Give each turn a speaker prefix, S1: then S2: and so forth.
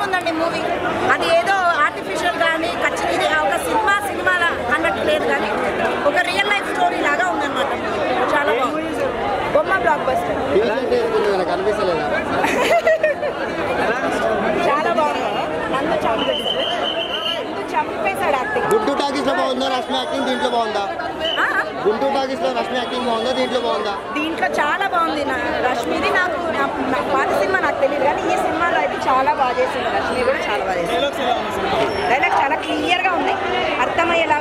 S1: గా ఉందండి మూవీ అది ఏదో ఆర్టిఫిషియల్ కానీ ఖచ్చితంగా ఇది ఒక సినిమా సినిమా అన్నట్టు లేదు కానీ ఒక రియల్ లైఫ్ స్టోరీ లాగా ఉందన్నమాట చాలా బాగుంది బొమ్మ బ్లాక్ బస్టర్
S2: ట్యూషన్ చేసుకుంది నాకు అనిపిస్తలేదా
S1: చాలా బాగుంది నన్ను చంపేశాడు నన్ను చంపేశాడు యాక్టింగ్
S2: గుంటూరు టాకీస్ లో బాగుందా రష్మి యాక్టింగ్ దీంట్లో బాగుందా గుంటూరు టాకీస్ లో రష్మి యాక్టింగ్ బాగుందా దీంట్లో బాగుందా
S1: దీంట్లో చాలా బాగుంది నా రష్మిది నాకు నా- నా పాత సినిమా నాకు తెలియదు కానీ ఈ సినిమాలో అయితే చాలా బాగా చేసింది రష్మి కూడా చాలా బాగా చేసింది డైలాగ్ చాలా క్లియర్ గా ఉంది అర్థమయ్యేలా